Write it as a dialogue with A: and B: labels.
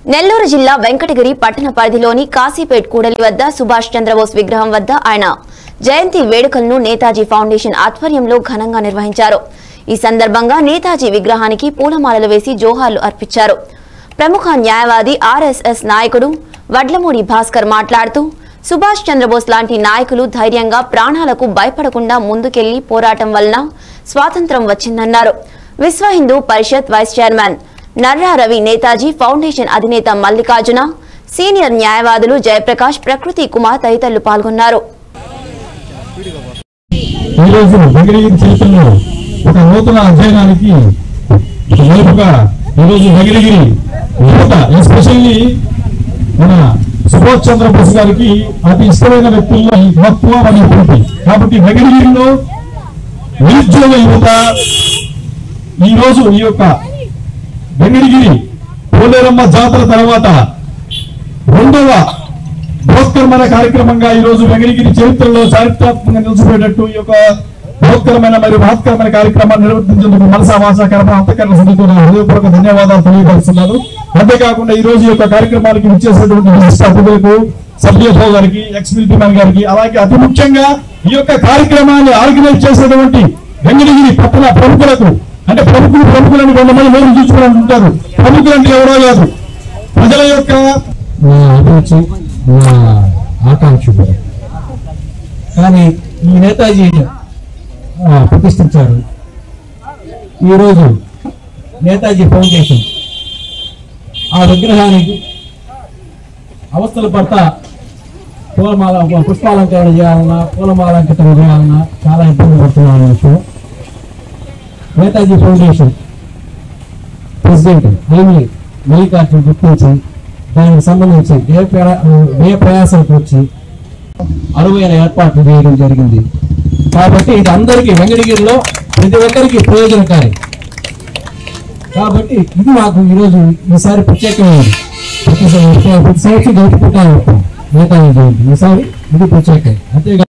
A: నెల్లూరు జిల్లా వెంకటగిరి పట్టణ పరిధిలోని కాశీపేట్ కూడలి వద్ద సుభాష్ చంద్రబోస్ విగ్రహం వద్ద ఆయన జయంతి వేడుకలను నేతాజీ ఫౌండేషన్ ఆధ్వర్యంలో ఘనంగా నిర్వహించారు ఈ సందర్భంగా నేతాజీ విగ్రహానికి పూలమాలలు వేసి జోహార్లు అర్పించారు ప్రముఖ న్యాయవాది ఆర్ఎస్ఎస్ నాయకుడు వడ్లమూడి భాస్కర్ మాట్లాడుతూ సుభాష్ చంద్రబోస్ లాంటి నాయకులు ధైర్యంగా ప్రాణాలకు భయపడకుండా ముందుకెళ్లి పోరాటం వలన స్వాతంత్రం వచ్చిందన్నారు Vishwa Hindu Parishad vice chairman Narra Ravi Netaji foundation అధినేత మల్లికార్జున సీనియర్ న్యాయవాదులు జయప్రకాష్ ప్రకృతి కుమార్ తదితరులు పాల్గొన్నారు
B: ఈరోజు వెంకటగిరి చరిత్రలో ఒక నూతన అధ్యయనానికి ఒక వైపుగా ఈరోజు వెంకటగిరి యువత ఎస్పెషల్లీ మన సుభాష్ చంద్రబోస్ గారికి అతి ఇష్టమైన వ్యక్తుల్లో మక్కువ మరియు పోటీ కాబట్టి వెంకటగిరిలో నిరుద్యోగ యువత ఈ రోజు ఈ యొక్క వెంకటగిరి పోలేరమ్మ జాతర తర్వాత రెండవ బృహత్కరమైన కార్యక్రమంగా ఈ రోజు వెంకటగిరి చరిత్రలో చారిత్రాత్మకంగా నిలిచిపోయేటట్టు ఈ యొక్క బృహత్కరమైన మరియు మహత్కరమైన కార్యక్రమాన్ని నిర్వర్తించేందుకు మనసా వాస కర్మ అంతకరణ శుద్ధితో నా హృదయపూర్వక ధన్యవాదాలు తెలియపరుస్తున్నాను అంతేకాకుండా ఈ రోజు ఈ యొక్క కార్యక్రమానికి విచ్చేసినటువంటి విశిష్ట అతిథులకు సభ్యత్వ గారికి ఎక్స్ మిలిటరీ మ్యాన్ గారికి అలాగే అతి ముఖ్యంగా ఈ యొక్క కార్యక్రమాన్ని ఆర్గనైజ్ చేసినటువంటి వెంకటగిరి పట్టణ ప్రముఖులకు అంటే ప్రముఖులు ప్రముఖులని కొంతమంది నోరు చూసుకుని ఉంటారు ప్రముఖులు అంటే ఎవరో కాదు ప్రజల యొక్క
C: నా అభిరుచి నా ఆకాంక్ష కూడా కానీ ఈ నేతాజీ ఆ, ప్రతిష్ఠించారు ఈరోజు నేతాజీ ఫౌండేషన్ ఆ విగ్రహానికి అవస్థలు పడతా పూలమాల పుష్పాలంకరణ చేయాలన్నా పూలమాలంకరణ చేయాలన్నా చాలా ఇబ్బంది పడుతున్నాం అనే విషయం నేతాజీ ఫౌండేషన్ ప్రెసిడెంట్ ఐమి మల్లికార్జున గుర్తించి దానికి సంబంధించి ఏ ప్రయా- ఏ ప్రయాసాలకు వచ్చి అరువైన ఏర్పాట్లు చేయడం జరిగింది కాబట్టి ఇది అందరికీ వెంకటగిరిలో ప్రతి ఒక్కరికి ప్రయోజనకారి కాబట్టి ఇది మాకు ఈరోజు ఈసారి ప్రత్యేకమైనది ప్రతి సంవత్సరం ప్రతి సంవత్సరం జరుపుకుంటా ఉంటాం నేతాజీ జయంతి ఈసారి ఇది ప్రత్యేకం అంతేగా